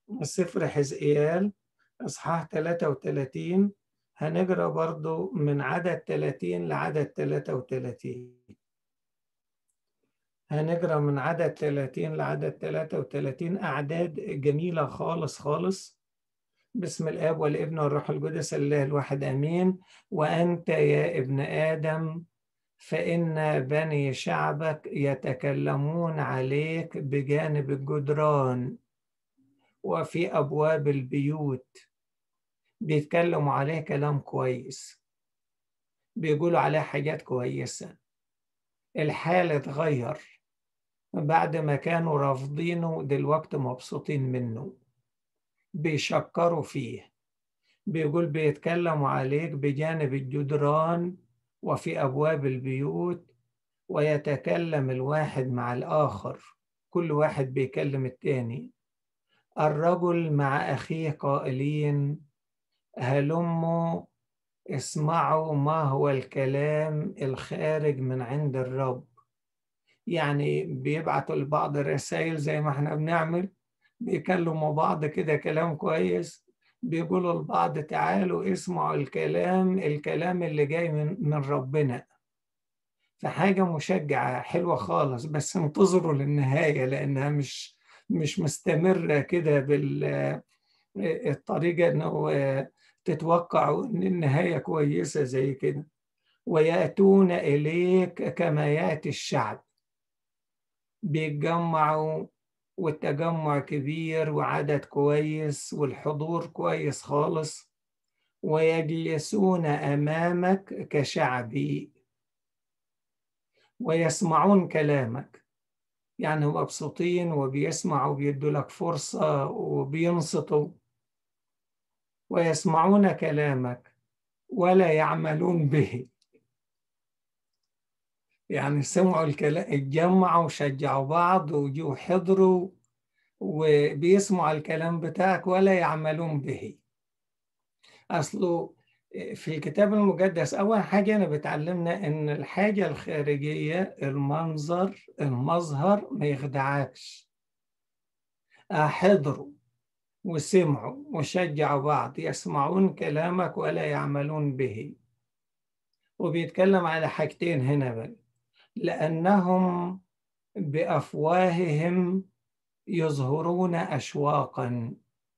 سفر حزقيال إصحاح 33 هنقرأ برضو من عدد 30 لعدد 33 هنقرأ من عدد 30 لعدد 33 أعداد جميلة خالص خالص بسم الآب والابن والروح القدس الله الواحد آمين وأنت يا ابن آدم فإن بني شعبك يتكلمون عليك بجانب الجدران وفي أبواب البيوت بيتكلموا عليه كلام كويس بيقولوا عليه حاجات كويسة الحال اتغير بعد ما كانوا رافضينه دلوقتي مبسوطين منه بيشكروا فيه بيقول بيتكلموا عليك بجانب الجدران وفي أبواب البيوت ويتكلم الواحد مع الآخر كل واحد بيكلم التاني الرجل مع أخيه قائلين هلموا اسمعوا ما هو الكلام الخارج من عند الرب يعني بيبعتوا لبعض الرسائل زي ما احنا بنعمل بيكلموا بعض كده كلام كويس بيقولوا لبعض تعالوا اسمعوا الكلام الكلام اللي جاي من, من ربنا فحاجة مشجعة حلوة خالص بس انتظروا للنهاية لأنها مش مش مستمرة كده بالطريقة إنه تتوقعوا إن النهاية كويسة زي كده ويأتون إليك كما يأتي الشعب بيتجمعوا والتجمع كبير وعدد كويس والحضور كويس خالص ويجلسون أمامك كشعبي ويسمعون كلامك يعني مبسوطين وبيسمعوا بيدوا لك فرصة وبينصتوا ويسمعون كلامك ولا يعملون به يعني سمعوا الكلام اتجمعوا وشجعوا بعض وجوا حضروا وبيسمعوا الكلام بتاعك ولا يعملون به أصله في الكتاب المقدس أول حاجة أنا بتعلمنا إن الحاجة الخارجية المنظر المظهر ما يخدعكش حضروا وسمعوا وشجعوا بعض يسمعون كلامك ولا يعملون به وبيتكلم على حاجتين هنا بقى لأنهم بأفواههم يظهرون أشواقا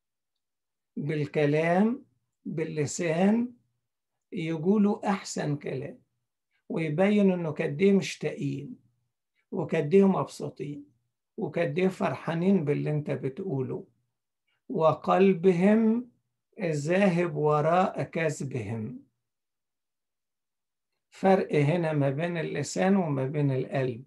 بالكلام باللسان يقولوا أحسن كلام ويبين إنه كديه مشتاقين وكديه مبسوطين وكديه فرحانين باللي أنت بتقوله وقلبهم ذاهب وراء كذبهم فرق هنا ما بين اللسان وما بين القلب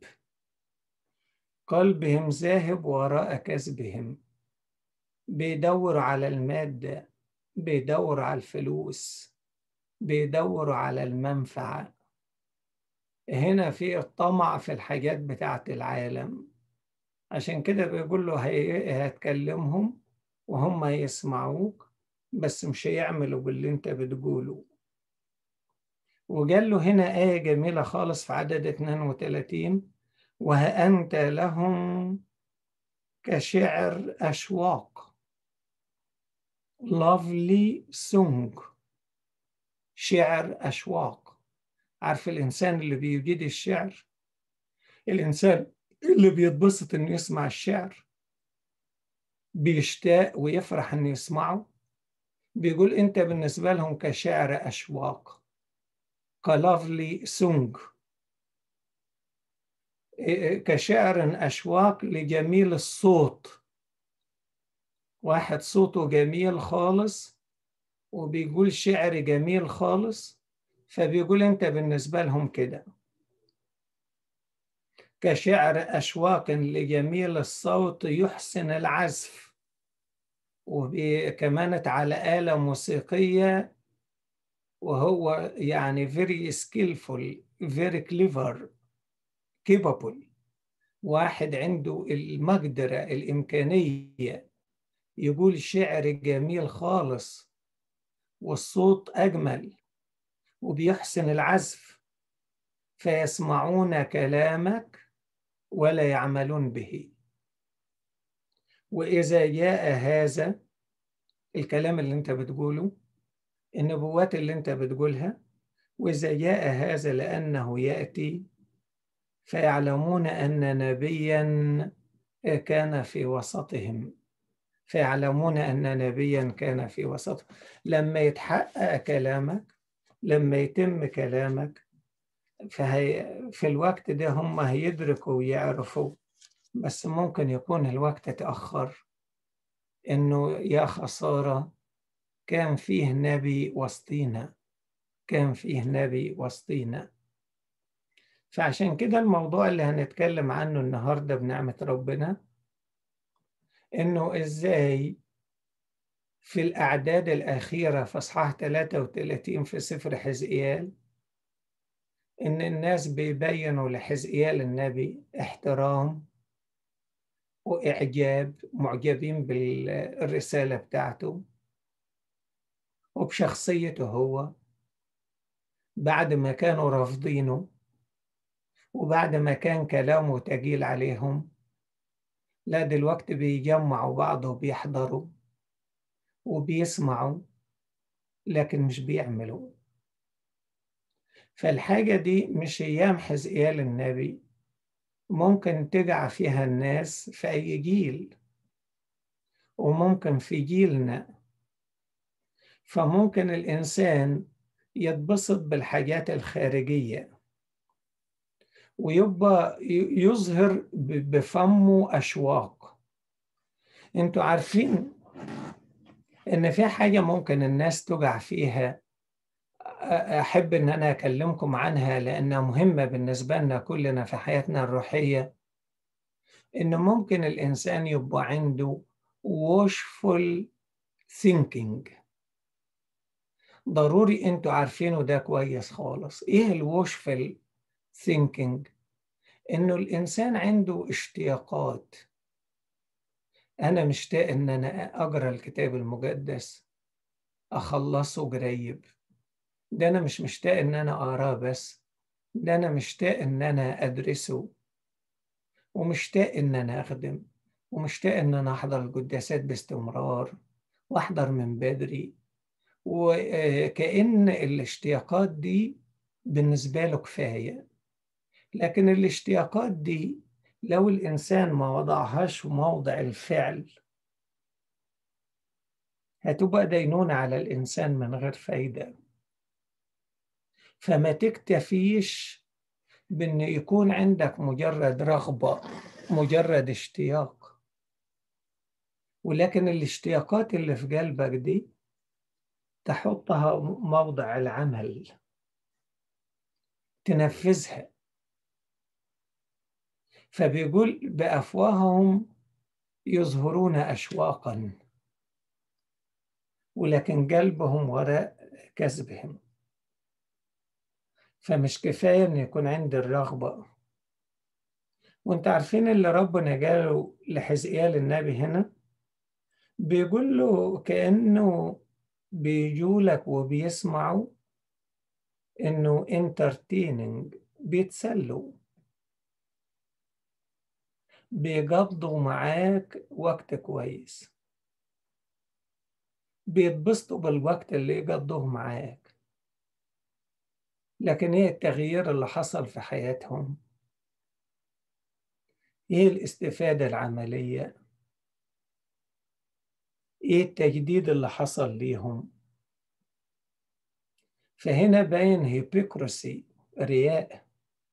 قلبهم ذاهب وراء كذبهم بيدوروا على المادة بيدوروا على الفلوس بيدوروا على المنفعة هنا في الطمع في الحاجات بتاعت العالم عشان كده بيقول له هتكلمهم وهم يسمعوك بس مش هيعملوا باللي انت بتقوله وقال له هنا آية جميلة خالص في عدد 32 وأنت لهم كشعر أشواق lovely song شعر أشواق عارف الإنسان اللي بيجيد الشعر الإنسان اللي بيتبسط إنه يسمع الشعر بيشتاق ويفرح إنه يسمعه بيقول أنت بالنسبة لهم كشعر أشواق كلافلي سونج كشعر أشواق لجميل الصوت واحد صوته جميل خالص وبيقول شعر جميل خالص فبيقول أنت بالنسبة لهم كده كشعر أشواق لجميل الصوت يحسن العزف وكمان على آلة موسيقية وهو يعني very skillful very clever capable واحد عنده المقدرة الإمكانية يقول شعر جميل خالص والصوت أجمل وبيحسن العزف فيسمعون كلامك ولا يعملون به وإذا جاء هذا الكلام اللي أنت بتقوله النبوات اللي أنت بتقولها وإذا جاء هذا لأنه يأتي فيعلمون أن نبيا كان في وسطهم فيعلمون أن نبيا كان في وسطهم لما يتحقق كلامك لما يتم كلامك فهي في الوقت ده هم هيدركوا ويعرفوا بس ممكن يكون الوقت تأخر إنه يا خسارة كان فيه نبي وسطينا كان فيه نبي وسطينا فعشان كده الموضوع اللي هنتكلم عنه النهاردة بنعمة ربنا إنه إزاي في الأعداد الأخيرة في أصحاح 33 في سفر حزقيال إن الناس بيبينوا لحزقيال النبي احترام وإعجاب معجبين بالرسالة بتاعته وبشخصيته هو بعد ما كانوا رافضينه وبعد ما كان كلامه تقيل عليهم لا دلوقتي بيجمعوا بعض وبيحضروا وبيسمعوا لكن مش بيعملوا فالحاجة دي مش أيام حزقيال النبي ممكن تقع فيها الناس في أي جيل وممكن في جيلنا فممكن الإنسان يتبسط بالحاجات الخارجية ويبقى يظهر بفمه أشواق انتوا عارفين ان في حاجة ممكن الناس تقع فيها أحب إن أنا أكلمكم عنها لأنها مهمة بالنسبة لنا كلنا في حياتنا الروحية إن ممكن الإنسان يبقى عنده wishful thinking ضروري أنتوا عارفينه ده كويس خالص إيه الوشفل thinking إنه الإنسان عنده اشتياقات أنا مشتاق إن أنا أقرأ الكتاب المقدس أخلصه قريب ده أنا مش مشتاق إن أنا أقراه بس ده أنا مشتاق إن أنا أدرسه ومشتاق إن أنا أخدم ومشتاق إن أنا أحضر القداسات باستمرار وأحضر من بدري وكأن الاشتياقات دي بالنسبة له كفاية لكن الاشتياقات دي لو الإنسان ما وضعهاش في موضع الفعل هتبقى دينونة على الإنسان من غير فايدة فما تكتفيش بأن يكون عندك مجرد رغبة مجرد اشتياق ولكن الاشتياقات اللي في قلبك دي تحطها موضع العمل تنفذها فبيقول بأفواههم يظهرون أشواقا ولكن قلبهم وراء كذبهم فمش كفاية إن يكون عندي الرغبة وانت عارفين اللي ربنا قاله لحزقيال النبي هنا بيقول له كأنه بيجوا لك وبيسمعوا إنه entertaining بيتسلوا بيقضوا معاك وقت كويس بيتبسطوا بالوقت اللي يقضوه معاك لكن ايه التغيير اللي حصل في حياتهم ايه الاستفادة العملية ايه التجديد اللي حصل ليهم فهنا باين هيبوكرسي رياء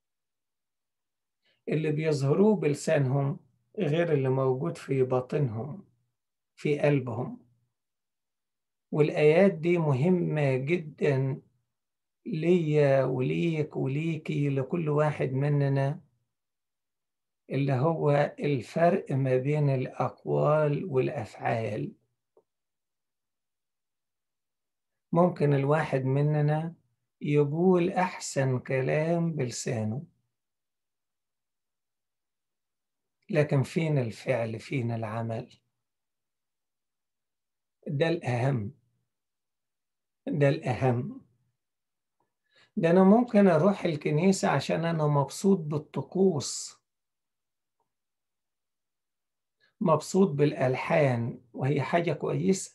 اللي بيظهروه بلسانهم غير اللي موجود في باطنهم في قلبهم والآيات دي مهمة جدا ليا وليك وليكي لكل واحد مننا اللي هو الفرق ما بين الأقوال والأفعال ممكن الواحد مننا يقول أحسن كلام بلسانه لكن فين الفعل فين العمل ده الأهم ده الأهم ده أنا ممكن أروح الكنيسة عشان أنا مبسوط بالطقوس مبسوط بالألحان وهي حاجة كويسة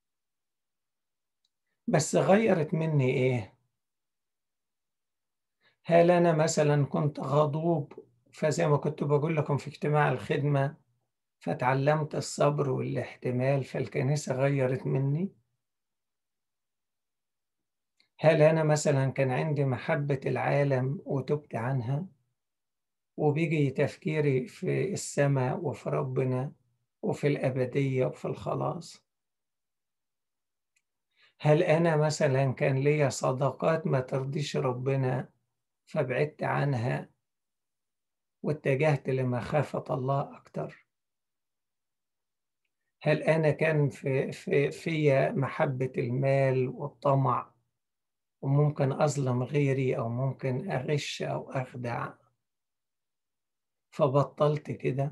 بس غيرت مني إيه؟ هل أنا مثلا كنت غضوب فزي ما كنت بقول لكم في اجتماع الخدمة فتعلمت الصبر والاحتمال فالكنيسة غيرت مني هل أنا مثلا كان عندي محبة العالم وتبت عنها وبيجي تفكيري في السماء وفي ربنا وفي الأبدية وفي الخلاص هل أنا مثلا كان ليا صداقات ما ترضيش ربنا فبعدت عنها واتجهت لمخافة الله أكتر هل أنا كان في في في محبة المال والطمع وممكن أظلم غيري أو ممكن أغش أو أخدع فبطلت كده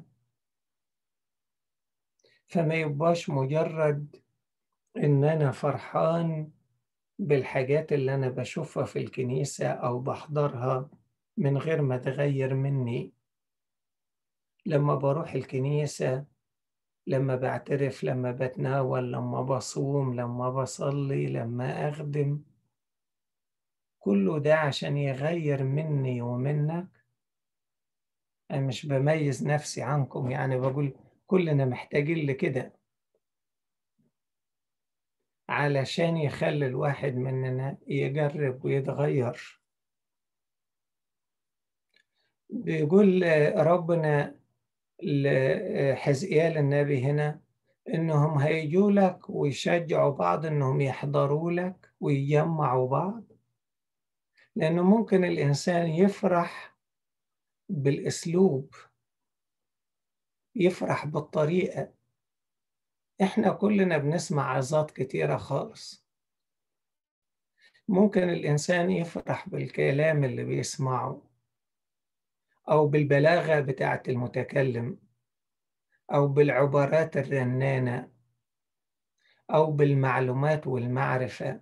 فما يبقاش مجرد إن أنا فرحان بالحاجات اللي أنا بشوفها في الكنيسة أو بحضرها من غير ما تغير مني لما بروح الكنيسة لما بعترف لما بتناول لما بصوم لما بصلي لما أخدم كله ده عشان يغير مني ومنك أنا مش بميز نفسي عنكم يعني بقول كلنا محتاجين لكده علشان يخلي الواحد مننا يجرب ويتغير بيقول ربنا لحزقيال النبي هنا انهم هيجوا لك ويشجعوا بعض انهم يحضروا لك ويجمعوا بعض لانه ممكن الانسان يفرح بالاسلوب يفرح بالطريقه احنا كلنا بنسمع عظات كتيره خالص ممكن الانسان يفرح بالكلام اللي بيسمعه او بالبلاغه بتاعه المتكلم او بالعبارات الرنانه او بالمعلومات والمعرفه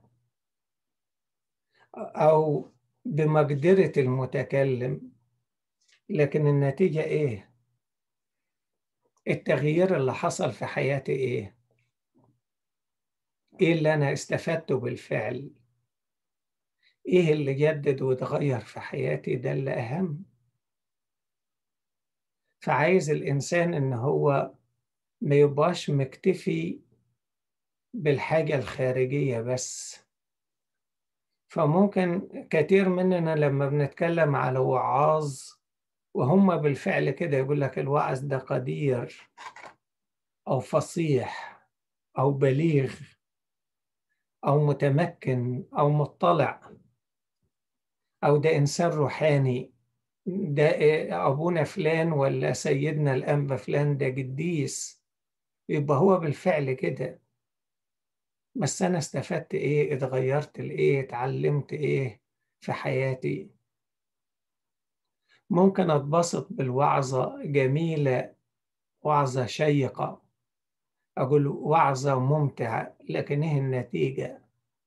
او بمقدره المتكلم لكن النتيجه ايه التغيير اللي حصل في حياتي ايه ايه اللي انا استفدته بالفعل ايه اللي جدد وتغير في حياتي ده اللي اهم فعايز الانسان ان هو ما يبقاش مكتفي بالحاجة الخارجية بس فممكن كتير مننا لما بنتكلم على وعاظ وهم بالفعل كده يقول لك الوعظ ده قدير أو فصيح أو بليغ أو متمكن أو مطلع أو ده إنسان روحاني ده أبونا فلان ولا سيدنا الأنبا فلان ده قديس يبقى هو بالفعل كده بس أنا استفدت إيه اتغيرت لإيه اتعلمت إيه في حياتي ممكن أتبسط بالوعظة جميلة وعظة شيقة أقول وعظة ممتعة لكن إيه النتيجة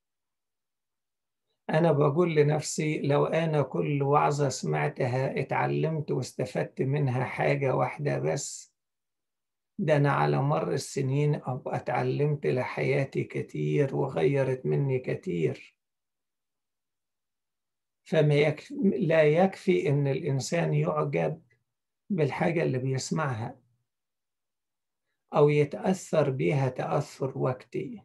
أنا بقول لنفسي لو أنا كل وعظة سمعتها اتعلمت واستفدت منها حاجة واحدة بس ده أنا على مر السنين أبقى اتعلمت لحياتي كتير وغيرت مني كتير فما يكفي لا يكفي إن الإنسان يعجب بالحاجة اللي بيسمعها أو يتأثر بيها تأثر وقتي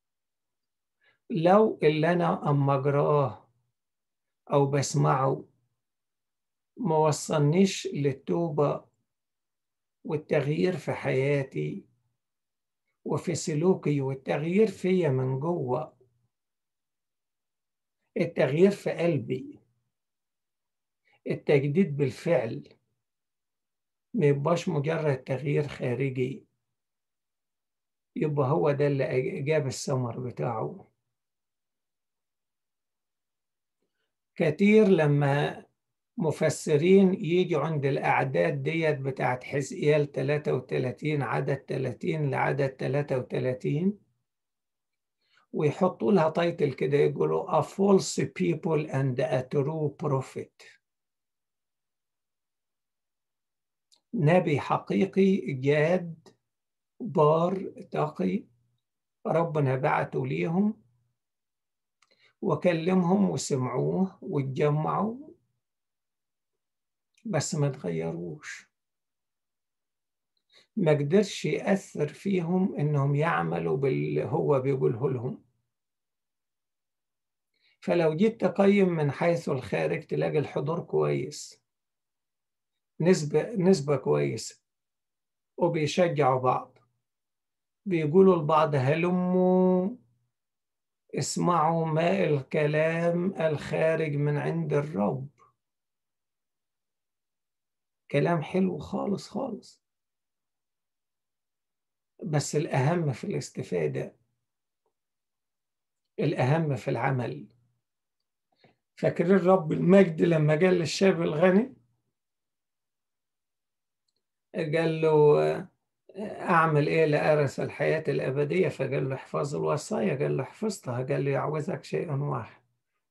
لو اللي أنا أما أجراه أو بسمعه ما وصلنيش للتوبة والتغيير في حياتي وفي سلوكي والتغيير فيا من جوه التغيير في قلبي التجديد بالفعل ما يبقاش مجرد تغيير خارجي يبقى هو ده اللي جاب الثمر بتاعه كتير لما مفسرين يجوا عند الأعداد ديت بتاعت حزقيال 33 عدد 30 لعدد 33 ويحطوا لها تايتل كده يقولوا a false people and a true prophet نبي حقيقي جاد بار تقي ربنا بعته ليهم وكلمهم وسمعوه واتجمعوا بس ما تغيروش ما قدرش يأثر فيهم إنهم يعملوا باللي هو بيقوله لهم فلو جيت تقيم من حيث الخارج تلاقي الحضور كويس نسبة نسبة كويسة وبيشجعوا بعض بيقولوا لبعض هلموا اسمعوا ما الكلام الخارج من عند الرب كلام حلو خالص خالص بس الأهم في الاستفادة الأهم في العمل فاكرين رب المجد لما قال للشاب الغني قال له أعمل إيه لأرث الحياة الأبدية فقال له احفظ الوصايا قال له حفظتها قال له يعوزك شيء واحد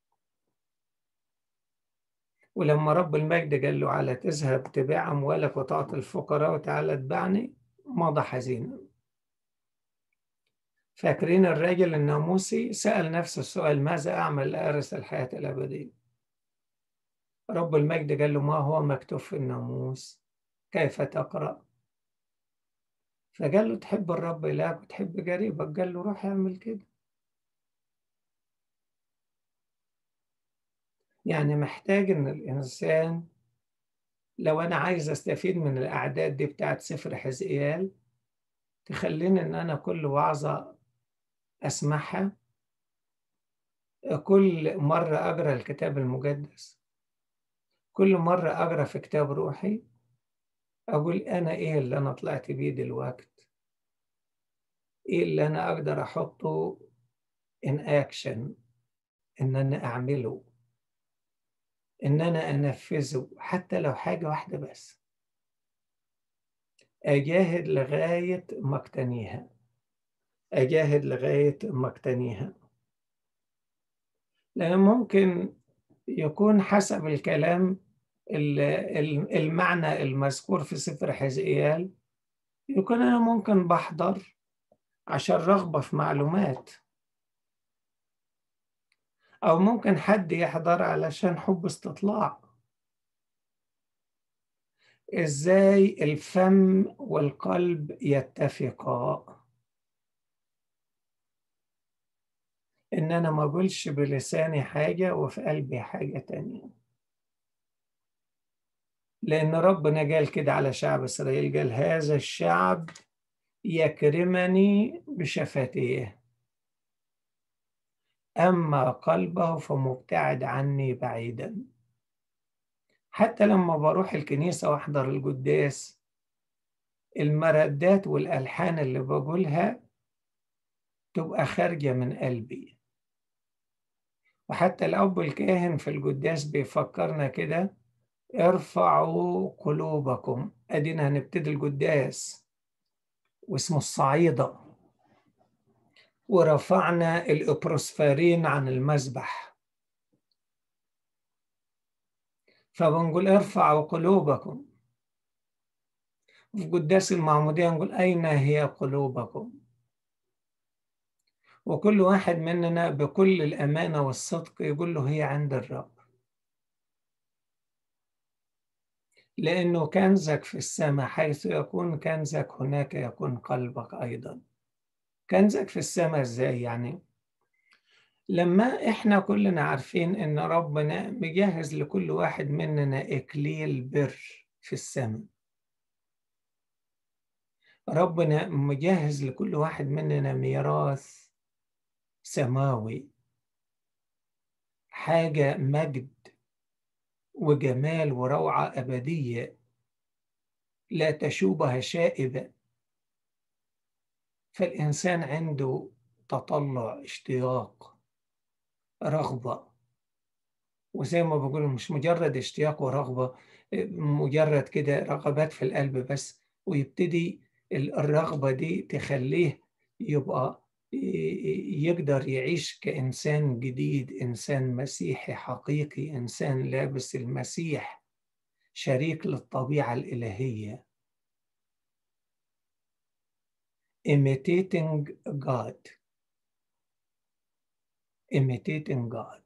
ولما رب المجد قال له على تذهب تبيع أموالك وتعطي الفقراء وتعالى اتبعني مضى حزينا فاكرين الراجل الناموسي سأل نفس السؤال ماذا أعمل لأرث الحياة الأبدية رب المجد قال له ما هو مكتوب في الناموس كيف تقرأ فقال له تحب الرب إلهك وتحب قريبك قال له روح اعمل كده يعني محتاج إن الإنسان لو أنا عايز أستفيد من الأعداد دي بتاعت سفر حزقيال تخليني إن أنا كل وعظة أسمعها كل مرة أقرأ الكتاب المقدس كل مرة أقرأ في كتاب روحي أقول أنا إيه اللي أنا طلعت بيه دلوقت إيه اللي أنا أقدر أحطه in action إن أنا أعمله إن أنا أنفذه حتى لو حاجة واحدة بس أجاهد لغاية ما أقتنيها أجاهد لغاية ما أقتنيها لأن ممكن يكون حسب الكلام المعنى المذكور في سفر حزقيال يكون أنا ممكن بحضر عشان رغبة في معلومات أو ممكن حد يحضر علشان حب استطلاع إزاي الفم والقلب يتفقا إن أنا ما أقولش بلساني حاجة وفي قلبي حاجة تانية لأن ربنا قال كده على شعب إسرائيل قال هذا الشعب يكرمني بشفتيه أما قلبه فمبتعد عني بعيدا حتى لما بروح الكنيسة وأحضر القداس المردات والألحان اللي بقولها تبقى خارجة من قلبي وحتى الأب الكاهن في القداس بيفكرنا كده ارفعوا قلوبكم ادينا هنبتدي القداس واسمه الصعيدة ورفعنا الإبروسفارين عن المذبح فبنقول ارفعوا قلوبكم في قداس المعمودية نقول أين هي قلوبكم وكل واحد مننا بكل الأمانة والصدق يقول له هي عند الرب لأنه كنزك في السماء حيث يكون كنزك هناك يكون قلبك أيضا كنزك في السماء إزاي يعني لما إحنا كلنا عارفين إن ربنا مجهز لكل واحد مننا إكليل بر في السماء ربنا مجهز لكل واحد مننا ميراث سماوي حاجة مجد وجمال وروعة أبدية لا تشوبها شائبة فالإنسان عنده تطلع اشتياق رغبة وزي ما بقول مش مجرد اشتياق ورغبة مجرد كده رغبات في القلب بس ويبتدي الرغبة دي تخليه يبقى يقدر يعيش كإنسان جديد إنسان مسيحي حقيقي إنسان لابس المسيح شريك للطبيعة الإلهية imitating God imitating God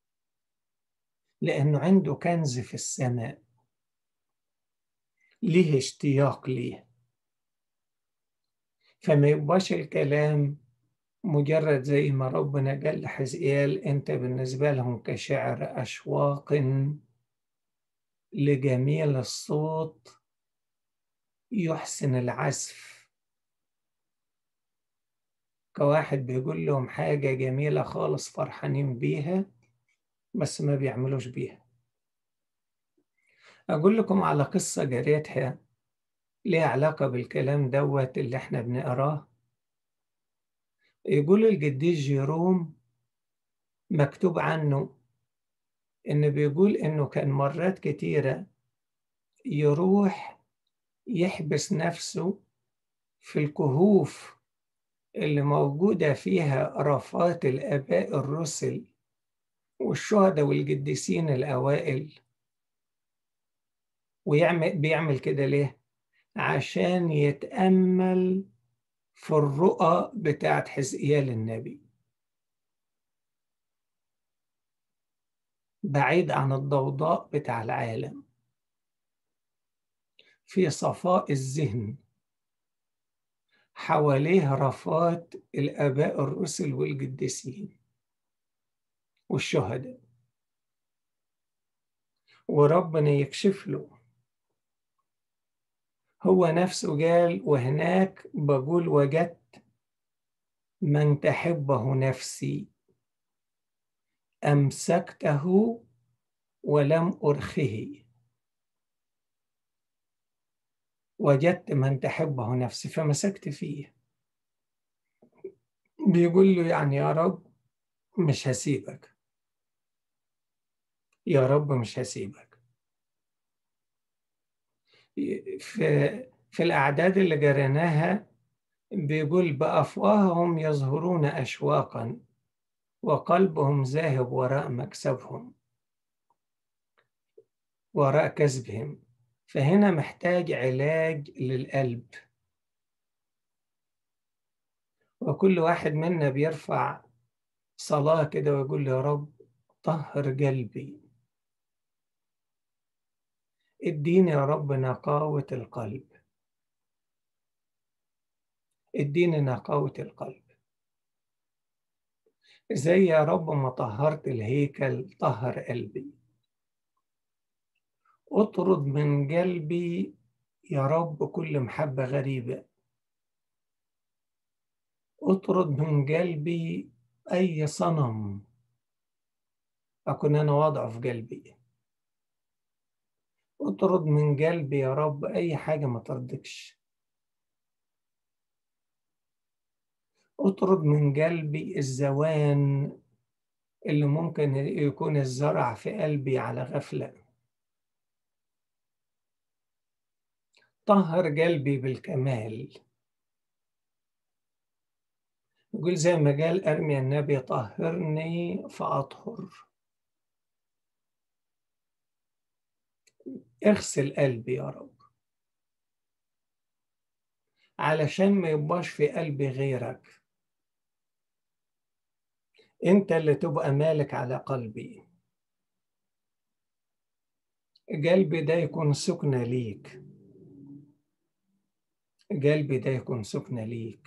لأنه عنده كنز في السماء ليه اشتياق ليه فما يبقاش الكلام مجرد زي ما ربنا قال لحزقيال انت بالنسبة لهم كشعر أشواق لجميل الصوت يحسن العزف كواحد بيقول لهم حاجة جميلة خالص فرحانين بيها بس ما بيعملوش بيها أقول لكم على قصة جريتها ليها علاقة بالكلام دوت اللي احنا بنقراه يقول القديس جيروم مكتوب عنه إنه بيقول إنه كان مرات كتيرة يروح يحبس نفسه في الكهوف اللي موجودة فيها رفات الآباء الرسل والشهداء والقديسين الأوائل ويعمل بيعمل كده ليه؟ عشان يتأمل في الرؤى بتاعت حزقيال النبي بعيد عن الضوضاء بتاع العالم في صفاء الذهن حواليه رفات الآباء الرسل والقديسين والشهداء وربنا يكشف له هو نفسه قال وهناك بقول وجدت من تحبه نفسي أمسكته ولم أرخه وجدت من تحبه نفسي فمسكت فيه بيقول له يعني يا رب مش هسيبك يا رب مش هسيبك في في الأعداد اللي جريناها بيقول بأفواههم يظهرون أشواقا وقلبهم ذاهب وراء مكسبهم وراء كسبهم فهنا محتاج علاج للقلب وكل واحد منا بيرفع صلاة كده ويقول يا رب طهر قلبي اديني يا رب نقاوة القلب اديني نقاوة القلب زي يا رب ما طهرت الهيكل طهر قلبي اطرد من قلبي يا رب كل محبة غريبة اطرد من قلبي أي صنم أكون أنا واضعه في قلبي اطرد من قلبي يا رب أي حاجة ما ترضكش اطرد من قلبي الزوان اللي ممكن يكون الزرع في قلبي على غفلة طهر قلبي بالكمال يقول زي ما قال أرمي النبي طهرني فأطهر اغسل قلبي يا رب علشان ما يبقاش في قلبي غيرك انت اللي تبقى مالك على قلبي قلبي ده يكون سكنة ليك قلبي ده يكون سكنة ليك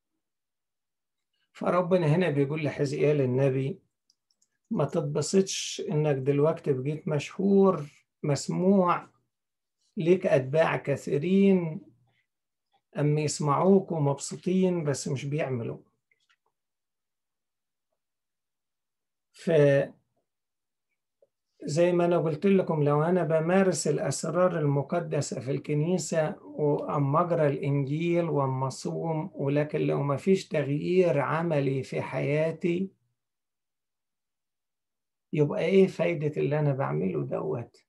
فربنا هنا بيقول لحزقيال النبي ما تتبسطش انك دلوقتي بقيت مشهور مسموع ليك أتباع كثيرين أما يسمعوك ومبسوطين بس مش بيعملوا ف زي ما أنا قلت لكم لو أنا بمارس الأسرار المقدسة في الكنيسة وأما أقرأ الإنجيل وأما أصوم ولكن لو ما فيش تغيير عملي في حياتي يبقى إيه فايدة اللي أنا بعمله دوت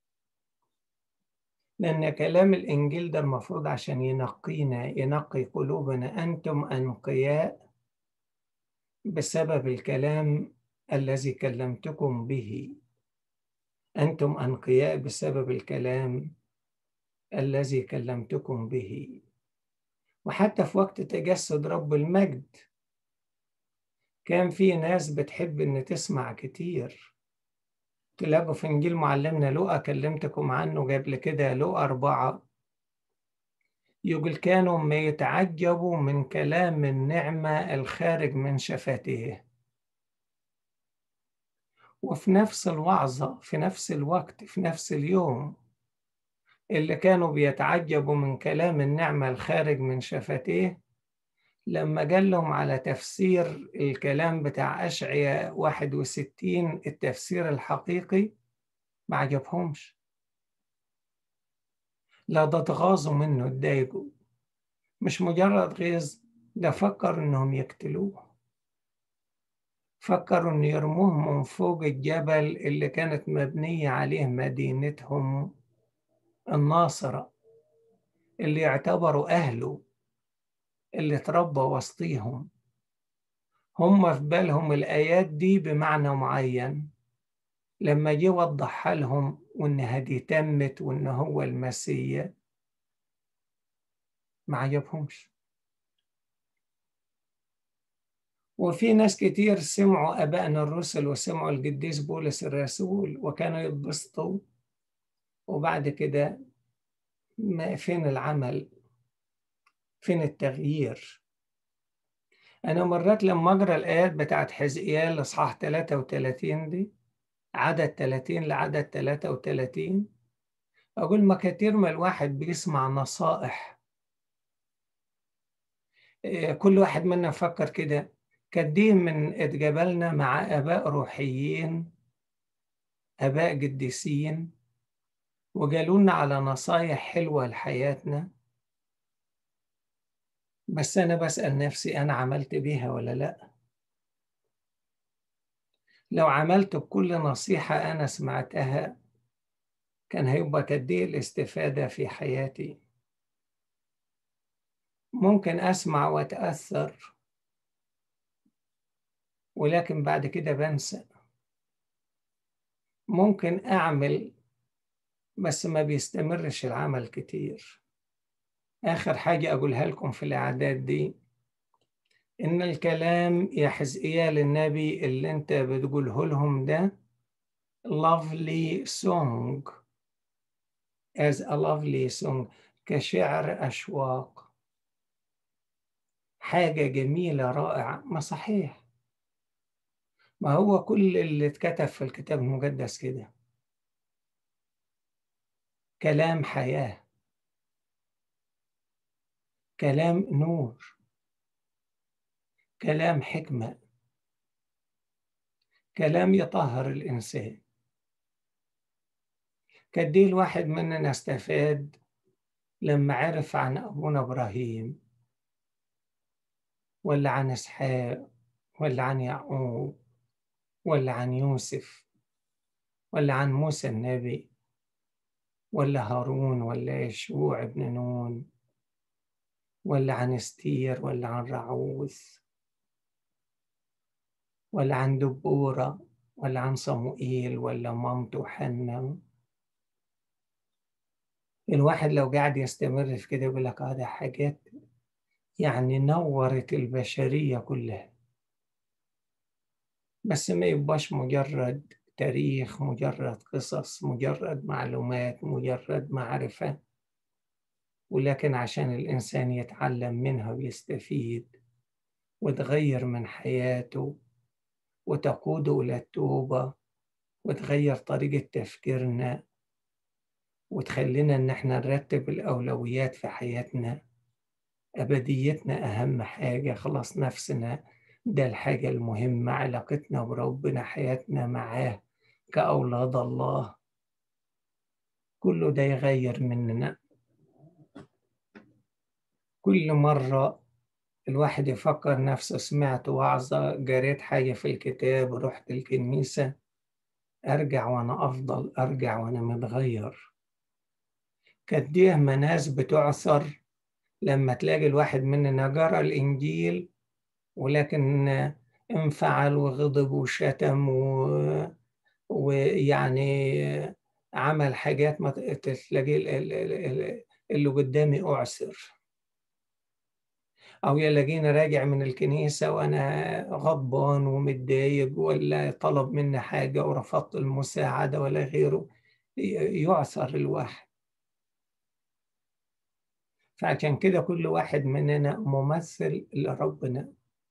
لأن كلام الإنجيل ده المفروض عشان ينقينا ينقي قلوبنا أنتم أنقياء بسبب الكلام الذي كلمتكم به أنتم أنقياء بسبب الكلام الذي كلمتكم به وحتى في وقت تجسد رب المجد كان في ناس بتحب إن تسمع كتير تلاقوا في إنجيل معلمنا لوقا كلمتكم عنه قبل كده لوقا أربعة يقول كانوا ما يتعجبوا من كلام النعمة الخارج من شفتيه وفي نفس الوعظة في نفس الوقت في نفس اليوم اللي كانوا بيتعجبوا من كلام النعمة الخارج من شفتيه لما قال لهم على تفسير الكلام بتاع أشعية 61 التفسير الحقيقي ما عجبهمش لا ده اتغاظوا منه اتضايقوا مش مجرد غيظ ده فكر انهم يقتلوه فكروا ان يرموه من فوق الجبل اللي كانت مبنية عليه مدينتهم الناصرة اللي يعتبروا أهله اللي اتربى وسطيهم هم في بالهم الآيات دي بمعنى معين لما جه وضحها لهم وإنها دي تمت وإن هو المسيح ما عجبهمش وفي ناس كتير سمعوا أبائنا الرسل وسمعوا القديس بولس الرسول وكانوا يتبسطوا وبعد كده ما فين العمل فين التغيير أنا مرات لما أقرأ الآيات بتاعت حزقيال إصحاح 33 دي عدد 30 لعدد 33 أقول ما كتير ما الواحد بيسمع نصائح كل واحد منا فكر كده قديه من اتقابلنا مع آباء روحيين آباء قديسين وقالوا لنا على نصايح حلوة لحياتنا بس أنا بسأل نفسي أنا عملت بيها ولا لأ لو عملت بكل نصيحة أنا سمعتها كان هيبقى قد إيه الاستفادة في حياتي ممكن أسمع وأتأثر ولكن بعد كده بنسى ممكن أعمل بس ما بيستمرش العمل كتير آخر حاجة أقولها لكم في الأعداد دي إن الكلام يا حزقيال النبي اللي أنت بتقوله لهم ده lovely song as a lovely song كشعر أشواق حاجة جميلة رائعة ما صحيح ما هو كل اللي اتكتب في الكتاب المقدس كده كلام حياة كلام نور كلام حكمة كلام يطهر الإنسان كدي الواحد مننا استفاد لما عرف عن أبونا إبراهيم ولا عن إسحاق ولا عن يعقوب ولا عن يوسف ولا عن موسى النبي ولا هارون ولا يشوع ابن نون ولا عن استير ولا عن رعوز ولا عن دبورة ولا عن صموئيل ولا مامته حنة الواحد لو قاعد يستمر في كده يقول لك هذا حاجات يعني نورت البشرية كلها بس ما يبقاش مجرد تاريخ مجرد قصص مجرد معلومات مجرد معرفة ولكن عشان الإنسان يتعلم منها ويستفيد وتغير من حياته وتقوده إلى التوبة وتغير طريقة تفكيرنا وتخلينا إن احنا نرتب الأولويات في حياتنا أبديتنا أهم حاجة خلاص نفسنا ده الحاجة المهمة علاقتنا بربنا حياتنا معاه كأولاد الله كله ده يغير مننا كل مرة الواحد يفكر نفسه سمعت وعظة قريت حاجة في الكتاب رحت الكنيسة أرجع وأنا أفضل أرجع وأنا متغير كديه ما ناس بتعثر لما تلاقي الواحد مننا جرى الإنجيل ولكن انفعل وغضب وشتم و... ويعني عمل حاجات ما تلاقي اللي قدامي أعسر أو يلاقيني راجع من الكنيسة وأنا غضبان ومتضايق ولا طلب مني حاجة ورفضت المساعدة ولا غيره يعثر الواحد فعشان كده كل واحد مننا ممثل لربنا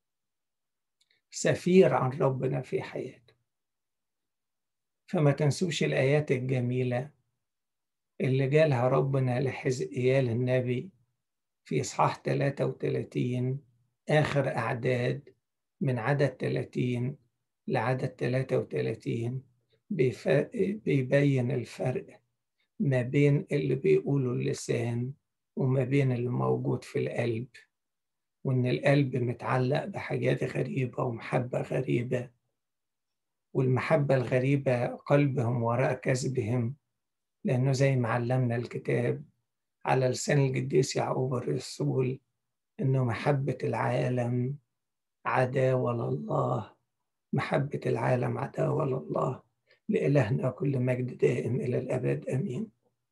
سفير عن ربنا في حياته فما تنسوش الآيات الجميلة اللي قالها ربنا لحزقيال النبي في إصحاح 33 آخر أعداد من عدد 30 لعدد 33 بيبين الفرق ما بين اللي بيقوله اللسان وما بين اللي موجود في القلب وإن القلب متعلق بحاجات غريبة ومحبة غريبة والمحبة الغريبة قلبهم وراء كذبهم لأنه زي ما علمنا الكتاب على لسان القديس يعقوب الرسول إنه محبة العالم عداوة لله محبة العالم عداوة لله لإلهنا كل مجد دائم إلى الأبد آمين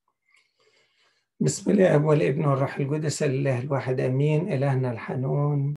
بسم الله والابن والروح القدس الله الواحد امين الهنا الحنون